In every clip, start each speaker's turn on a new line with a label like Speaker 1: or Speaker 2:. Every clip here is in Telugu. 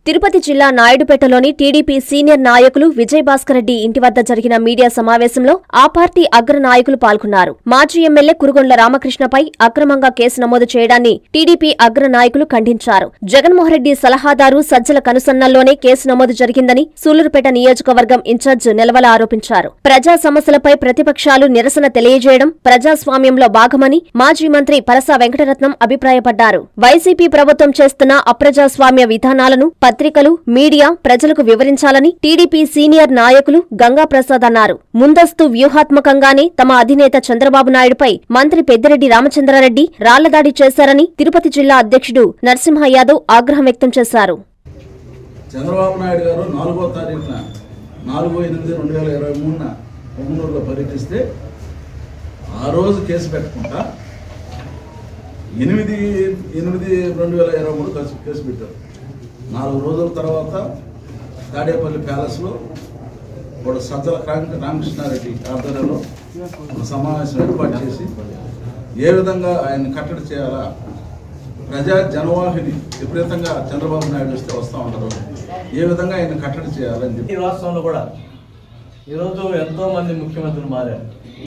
Speaker 1: తిరుపతి జిల్లా నాయుడుపేటలోని టీడీపీ సీనియర్ నాయకులు విజయభాస్కర్ రెడ్డి ఇంటి వద్ద జరిగిన మీడియా సమావేశంలో ఆ పార్టీ అగ్ర నాయకులు పాల్గొన్నారు మాజీ ఎమ్మెల్యే కురుగొండ్ల రామకృష్ణపై అక్రమంగా కేసు నమోదు చేయడాన్ని టీడీపీ అగ్ర నాయకులు ఖండించారు జగన్మోహన్ రెడ్డి సలహాదారు సజ్జల కనుసన్నల్లోనే కేసు నమోదు జరిగిందని సూలూరుపేట నియోజకవర్గం ఇన్ఛార్జ్ నెలవల ఆరోపించారు ప్రజా సమస్యలపై ప్రతిపక్షాలు నిరసన తెలియజేయడం ప్రజాస్వామ్యంలో భాగమని మాజీ మంత్రి పరసా వెంకటరత్నం అభిప్రాయపడ్డారు వైసీపీ ప్రభుత్వం చేస్తున్న అప్రజాస్వామ్య విధానాలను పత్రికలు మీడియా ప్రజలకు వివరించాలని టీడీపీ సీనియర్ నాయకులు గంగాప్రసాద్ అన్నారు ముందస్తు వ్యూహాత్మకంగానే తమ అధినేత చంద్రబాబు నాయుడుపై మంత్రి పెద్దిరెడ్డి రామచంద్రారెడ్డి రాళ్లదాడి చేశారని తిరుపతి జిల్లా అధ్యక్షుడు నరసింహ యాదవ్ ఆగ్రహం వ్యక్తం చేశారు
Speaker 2: చంద్రబాబు నాయుడు గారు నాలుగో తారీఖున నాలుగో ఎనిమిది రెండు వేల ఇరవై మూడున పొంగనూరులో పర్యటిస్తే ఆ రోజు కేసు పెట్టకుండా ఎనిమిది ఎనిమిది రెండు వేల ఇరవై మూడు కేసు కేసు పెట్టారు నాలుగు రోజుల తర్వాత తాడేపల్లి ప్యాలెస్లో ఇప్పుడు సజ్జల క్రాంతి రామకృష్ణారెడ్డి ఆధ్వర్యంలో ఒక సమావేశం ఏర్పాటు చేసి ఏ విధంగా ఆయన్ని కట్టడి చేయాలా ప్రజా జనవాహిని విపరీతంగా చంద్రబాబు నాయుడు వస్తే వస్తూ ఉంటారు ఏ విధంగా ఆయన కట్టడి చేయాలని చెప్పి
Speaker 3: ఈ రాష్ట్రంలో కూడా ఈరోజు ఎంతో మంది ముఖ్యమంత్రులు మారారు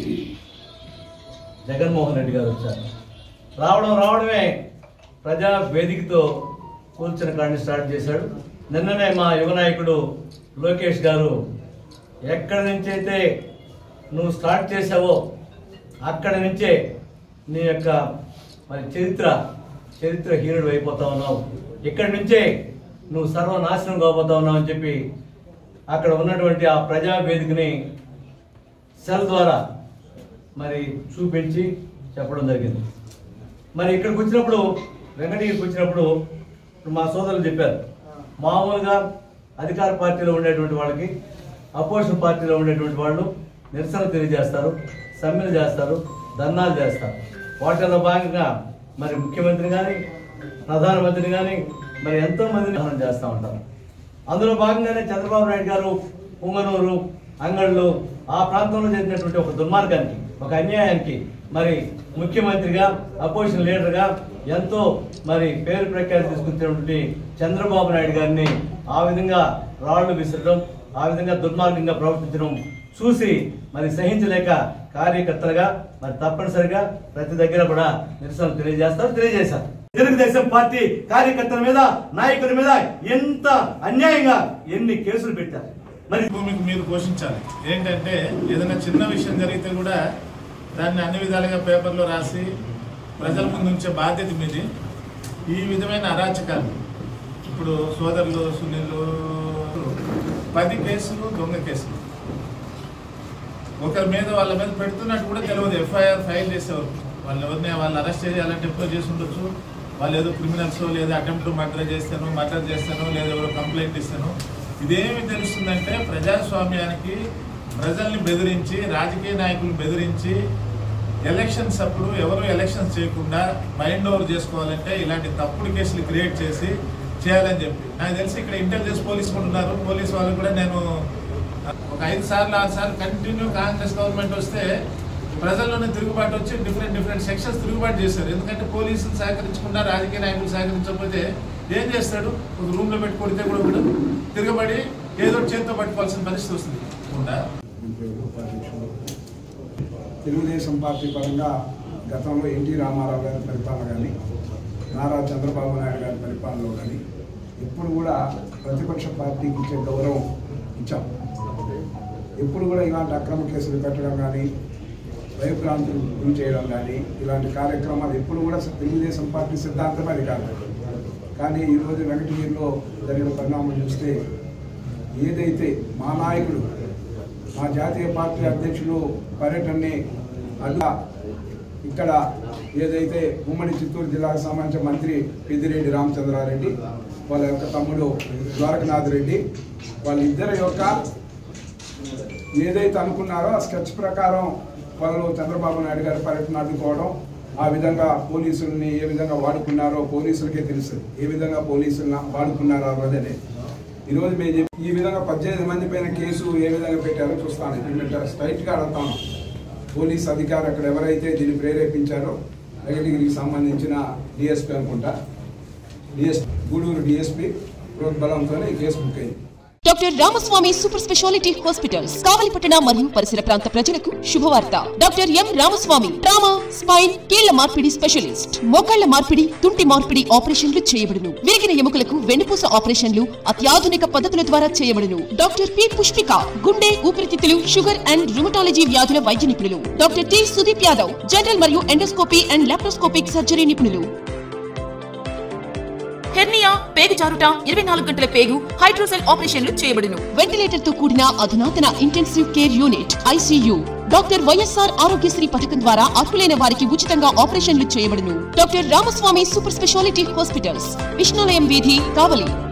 Speaker 3: జగన్మోహన్ రెడ్డి గారు వచ్చారు రావడం రావడమే ప్రజా వేదికతో కూర్చుని కాడిని స్టార్ట్ చేశాడు నిన్ననే మా యువ నాయకుడు లోకేష్ గారు ఎక్కడి నుంచి అయితే నువ్వు స్టార్ట్ చేసావో అక్కడి నుంచే నీ యొక్క మరి చరిత్ర చరిత్ర హీనుడు అయిపోతా ఉన్నావు ఇక్కడి నుంచే నువ్వు సర్వనాశనం కాబోతా ఉన్నావు అని చెప్పి అక్కడ ఉన్నటువంటి ఆ ప్రజా వేదికని సెల్ ద్వారా మరి చూపించి చెప్పడం జరిగింది మరి ఇక్కడికి వచ్చినప్పుడు వెంకటగిరికి వచ్చినప్పుడు ఇప్పుడు మా సోదరులు చెప్పారు మామూలుగా అధికార పార్టీలో ఉండేటువంటి వాళ్ళకి అపోజిషన్ పార్టీలో ఉండేటువంటి వాళ్ళు నిరసన తెలియజేస్తారు సమ్మెలు చేస్తారు ధర్నాలు చేస్తారు వాటిలో భాగంగా మరి ముఖ్యమంత్రి కానీ ప్రధానమంత్రి కానీ మరి ఎంతో మందిని దహనం చేస్తూ ఉంటారు అందులో భాగంగానే చంద్రబాబు నాయుడు గారు పుంగనూరు అంగళ్ళు ఆ ప్రాంతంలో జరిగినటువంటి ఒక దుర్మార్గానికి ఒక అన్యాయానికి మరి ముఖ్యమంత్రిగా అపోజిషన్ లీడర్గా ఎంతో మరి పేరు ప్రఖ్యాతి తీసుకుంటున్నటువంటి చంద్రబాబు నాయుడు గారిని ఆ విధంగా రాళ్లు విసరడం ఆ విధంగా దుర్మార్గంగా ప్రవర్తించడం చూసి మరి సహించలేక కార్యకర్తలుగా మరి తప్పనిసరిగా ప్రతి దగ్గర కూడా నిరసన తెలియజేస్తారు తెలియజేశారు తెలుగుదేశం పార్టీ కార్యకర్తల మీద నాయకుల మీద ఎంత అన్యాయంగా ఎన్ని కేసులు పెట్టారు మరి
Speaker 4: భూమికి మీరు పోషించాలి ఏంటంటే ఏదైనా చిన్న విషయం జరిగితే కూడా దాన్ని అన్ని విధాలుగా పేపర్లో రాసి ప్రజల ముందు ఉంచే బాధ్యత మీది ఈ విధమైన అరాచకాలు ఇప్పుడు సోదరులు సునీల్ పది కేసులు దొంగ కేసులు ఒకరి మీద వాళ్ళ మీద పెడుతున్నట్టు కూడా తెలియదు ఎఫ్ఐఆర్ ఫైల్ చేసేవారు వాళ్ళు ఎవరిని వాళ్ళు అరెస్ట్ చేయాలంటే ఎప్పుడో చేసి ఉండొచ్చు వాళ్ళు ఏదో క్రిమినల్స్ లేదా అటెంప్ట్ మర్డర్ చేస్తాను మర్డర్ చేస్తాను లేదా ఎవరో కంప్లైంట్ ఇస్తాను ఇదేమి తెలుస్తుందంటే ప్రజాస్వామ్యానికి ప్రజల్ని బెదిరించి రాజకీయ నాయకులు బెదిరించి ఎలక్షన్స్ అప్పుడు ఎవరు ఎలక్షన్స్ చేయకుండా మైండ్ ఓవర్ చేసుకోవాలంటే ఇలాంటి తప్పుడు కేసులు క్రియేట్ చేసి చేయాలని చెప్పి నాకు తెలిసి ఇక్కడ ఇంటెలిజెన్స్ పోలీస్ కూడా ఉన్నారు పోలీస్ వాళ్ళు కూడా నేను ఒక ఐదు సార్లు ఆరు సార్లు కంటిన్యూ కాంగ్రెస్ గవర్నమెంట్ వస్తే ప్రజల్లోనే తిరుగుబాటు వచ్చి డిఫరెంట్ డిఫరెంట్ సెక్షన్స్ తిరుగుబాటు చేశారు ఎందుకంటే పోలీసులు సహకరించకుండా రాజకీయ నాయకులు సహకరించకపోతే ఏం చేస్తాడు ఒక రూమ్లో పెట్టి కొడితే కూడా కూడా తిరగబడి ఏదో ఒకటి చేతితో పట్టుకోవాల్సిన పరిస్థితి వస్తుందికుండా
Speaker 5: ఉపాధ్యక్షుడు తెలుగుదేశం పార్టీ పరంగా గతంలో ఎన్టీ రామారావు గారి పరిపాలన కానీ నారా చంద్రబాబు నాయుడు గారి పరిపాలనలో కానీ ఎప్పుడు కూడా ప్రతిపక్ష పార్టీకి ఇచ్చే గౌరవం ఇచ్చాం ఎప్పుడు కూడా ఇలాంటి అక్రమ కేసులు పెట్టడం కానీ భయభ్రాంతులు గురి చేయడం కానీ ఇలాంటి కార్యక్రమాలు ఎప్పుడు కూడా తెలుగుదేశం పార్టీ సిద్ధాంతం అది కాదు కానీ ఈరోజు వెంకటగిరిలో జరిగిన పరిణామం చూస్తే ఏదైతే మా నాయకుడు మా జాతీయ పార్టీ అధ్యక్షులు పర్యటనని అడ్డా ఇక్కడ ఏదైతే ఉమ్మడి చిత్తూరు జిల్లాకు సంబంధించిన మంత్రి పెద్దిరెడ్డి రామచంద్రారెడ్డి వాళ్ళ యొక్క తమ్ముడు ద్వారకనాథ్ రెడ్డి వాళ్ళిద్దరి యొక్క ఏదైతే అనుకున్నారో ఆ స్కెచ్ ప్రకారం వాళ్ళు చంద్రబాబు నాయుడు గారి పర్యటన అడ్డుకోవడం ఆ విధంగా పోలీసుల్ని ఏ విధంగా వాడుకున్నారో పోలీసులకే తెలుసు ఏ విధంగా పోలీసులను వాడుకున్నారో అన్నదని ఈరోజు మేము చెప్పి ఈ విధంగా పద్దెనిమిది మంది పైన కేసు ఏ విధంగా పెట్టారో చూస్తాను ఇప్పుడు మేము స్ట్రైట్గా అడుగుతాను పోలీస్ అధికారి అక్కడ ఎవరైతే దీన్ని ప్రేరేపించారో వెంకటగిరికి సంబంధించిన డిఎస్పీ అనుకుంటా డిఎస్ గూడూరు డిఎస్పీ ప్రోద్బలంతోనే ఈ కేసు బుక్ అయింది
Speaker 6: doctor Ramaswamy super speciality hospitals కావలిపట్టణ మరియు పరిసర ప్రాంత ప్రజలకు శుభవార్త doctor M Ramaswamy trauma spine కీళ్ల మార్పిడి స్పెషలిస్ట్ మోకాళ్ల మార్పిడి తుంటి మార్పిడి ఆపరేషన్లు చేయబడును విరిగిన ఎముకలకు వెన్నుపూస ఆపరేషన్లు అత్యాధునిక పద్ధతుల ద్వారా చేయబడును డాక్టర్ పి పుష్పిక గుండె ఊపిరితిత్తులు షుగర్ అండ్ రుమటాలజీ వ్యాధుల వైద్య నిపుణులు doctor T Sudeep Yadav general మరియు ఎండోస్కోపీ అండ్ లాప్రోస్కోపిక్ సర్జరీ నిపుణులు హెర్నియా పేగు జారుట ఇరవై నాలుగు గంటల పేగు హైడ్రోసెల్ ఆపరేషన్లు చేయబడును వెంటిలేటర్ తో కూడిన అధునాతన intensive care unit ICU doctor YSR Aarogyasri పథకం ద్వారా అర్హులైన వారికి ఉచితంగా ఆపరేషన్లు చేయబడును doctor Ramaswamy super speciality hospitals Vishnulayam వీధి కావలి